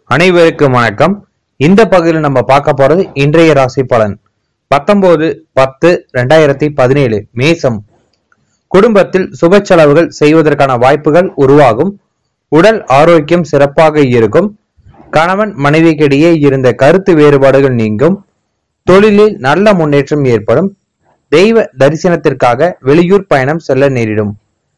அனைவருக்கும் வணக்கம் இந்த பகுதியில் நம்ம பார்க்க போறது இன்றைய ராசி பலன் பத்தொன்பது பத்து ரெண்டாயிரத்தி பதினேழு மேசம் குடும்பத்தில் சுப செலவுகள் செய்வதற்கான வாய்ப்புகள் உருவாகும் உடல் ஆரோக்கியம் சிறப்பாக இருக்கும் கணவன் மனைவிக்கிடையே இருந்த கருத்து வேறுபாடுகள் நீங்கும் தொழிலில் நல்ல முன்னேற்றம் ஏற்படும் தெய்வ தரிசனத்திற்காக வெளியூர் பயணம் செல்ல நேரிடும்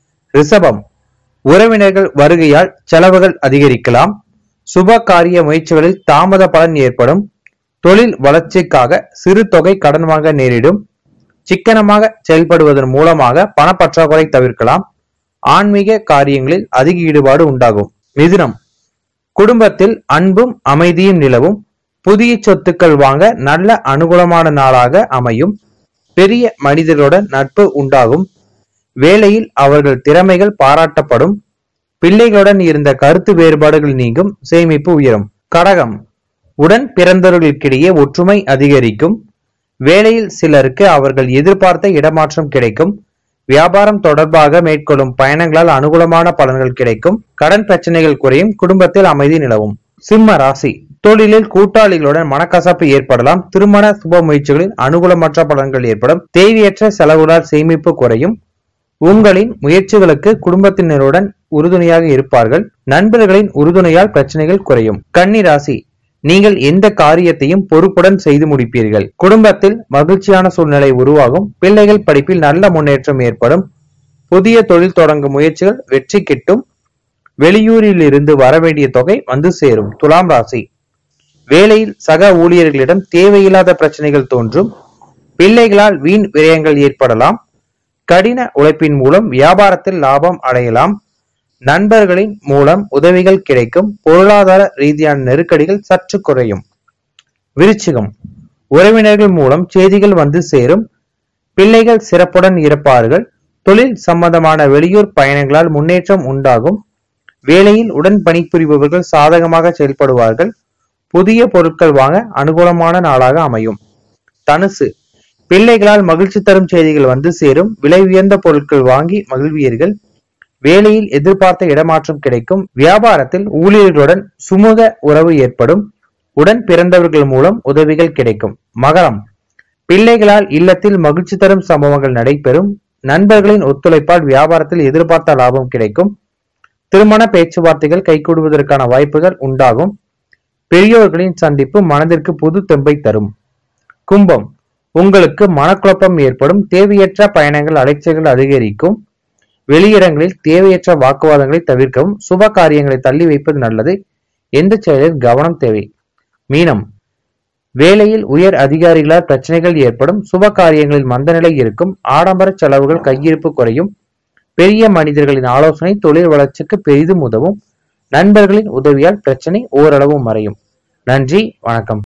ரிஷபம் உறவினர்கள் வருகையால் செலவுகள் அதிகரிக்கலாம் சுப காரிய முயற்சிகளில் தாமத பலன் ஏற்படும் தொழில் வளர்ச்சிக்காக சிறு தொகை கடன் வாங்க நேரிடும் சிக்கனமாக செயல்படுவதன் மூலமாக பணப்பற்றாக்குறை தவிர்க்கலாம் ஆன்மீக காரியங்களில் அதிக ஈடுபாடு உண்டாகும் மிதுனம் குடும்பத்தில் அன்பும் அமைதியும் நிலவும் புதிய சொத்துக்கள் வாங்க நல்ல அனுகூலமான நாளாக அமையும் பெரிய மனிதர்களுடன் நட்பு உண்டாகும் வேலையில் அவர்கள் திறமைகள் பாராட்டப்படும் பிள்ளைகளுடன் இருந்த கருத்து வேறுபாடுகள் நீங்கும் சேமிப்பு உயரும் கடகம் உடன் பிறந்தவர்களுக்கிடையே ஒற்றுமை அதிகரிக்கும் வேலையில் சிலருக்கு அவர்கள் எதிர்பார்த்த இடமாற்றம் கிடைக்கும் வியாபாரம் தொடர்பாக மேற்கொள்ளும் பயணங்களால் அனுகூலமான பலன்கள் கிடைக்கும் கடன் பிரச்சனைகள் குறையும் குடும்பத்தில் அமைதி நிலவும் சிம்ம ராசி தொழிலில் கூட்டாளிகளுடன் மனக்கசப்பு ஏற்படலாம் திருமண சுப முயற்சிகளில் அனுகூலமற்ற பலன்கள் ஏற்படும் தேவையற்ற செலவுகளால் சேமிப்பு குறையும் உங்களின் முயற்சிகளுக்கு குடும்பத்தினருடன் உறுதுணையாக இருப்பார்கள் நண்பர்களின் உறுதுணையால் பிரச்சனைகள் குறையும் கன்னி ராசி நீங்கள் எந்த காரியத்தையும் பொறுப்புடன் செய்து முடிப்பீர்கள் குடும்பத்தில் மகிழ்ச்சியான சூழ்நிலை உருவாகும் பிள்ளைகள் படிப்பில் நல்ல முன்னேற்றம் ஏற்படும் புதிய தொழில் தொடங்கும் முயற்சிகள் வெற்றி கிட்டும் வெளியூரில் இருந்து வரவேண்டிய தொகை வந்து சேரும் துலாம் ராசி வேலையில் சக ஊழியர்களிடம் தேவையில்லாத பிரச்சனைகள் தோன்றும் பிள்ளைகளால் வீண் விரயங்கள் ஏற்படலாம் கடின உழைப்பின் மூலம் வியாபாரத்தில் லாபம் அடையலாம் நண்பர்களின் மூலம் உதவிகள் கிடைக்கும் பொருளாதார ரீதியான நெருக்கடிகள் சற்று குறையும் விருச்சிகம் உறவினர்கள் மூலம் செய்திகள் வந்து சேரும் பிள்ளைகள் சிறப்புடன் இருப்பார்கள் தொழில் சம்பந்தமான வெளியூர் பயணங்களால் முன்னேற்றம் உண்டாகும் வேலையில் உடன் பணிபுரிபவர்கள் சாதகமாக செயல்படுவார்கள் புதிய பொருட்கள் வாங்க அனுகூலமான நாளாக அமையும் தனுசு பிள்ளைகளால் மகிழ்ச்சி தரும் செய்திகள் வந்து சேரும் விலை உயர்ந்த பொருட்கள் வாங்கி மகிழ்வீர்கள் வேலையில் எதிர்பார்த்த இடமாற்றம் கிடைக்கும் வியாபாரத்தில் ஊழியர்களுடன் சுமூக உறவு ஏற்படும் உடன் பிறந்தவர்கள் மூலம் உதவிகள் கிடைக்கும் மகரம் பிள்ளைகளால் இல்லத்தில் மகிழ்ச்சி தரும் சம்பவங்கள் நடைபெறும் நண்பர்களின் ஒத்துழைப்பால் வியாபாரத்தில் எதிர்பார்த்த லாபம் கிடைக்கும் திருமண பேச்சுவார்த்தைகள் கைகூடுவதற்கான வாய்ப்புகள் உண்டாகும் பெரியோர்களின் சந்திப்பு மனதிற்கு புது தெம்பை தரும் கும்பம் உங்களுக்கு மனக்குழப்பம் ஏற்படும் தேவையற்ற பயணங்கள் அலைச்சல்கள் அதிகரிக்கும் வெளியிடங்களில் தேவையற்ற வாக்குவாதங்களை தவிர்க்கவும் சுப காரியங்களை தள்ளி வைப்பது நல்லது எந்த செயலில் கவனம் தேவை மீனம் வேலையில் உயர் அதிகாரிகளால் பிரச்சனைகள் ஏற்படும் சுப காரியங்களில் மந்தநிலை இருக்கும் ஆடம்பர செலவுகள் கையிருப்பு குறையும் பெரிய மனிதர்களின் ஆலோசனை தொழில் வளர்ச்சிக்கு பெரிதும் உதவும் நண்பர்களின் உதவியால் பிரச்சனை ஓரளவு மறையும் நன்றி வணக்கம்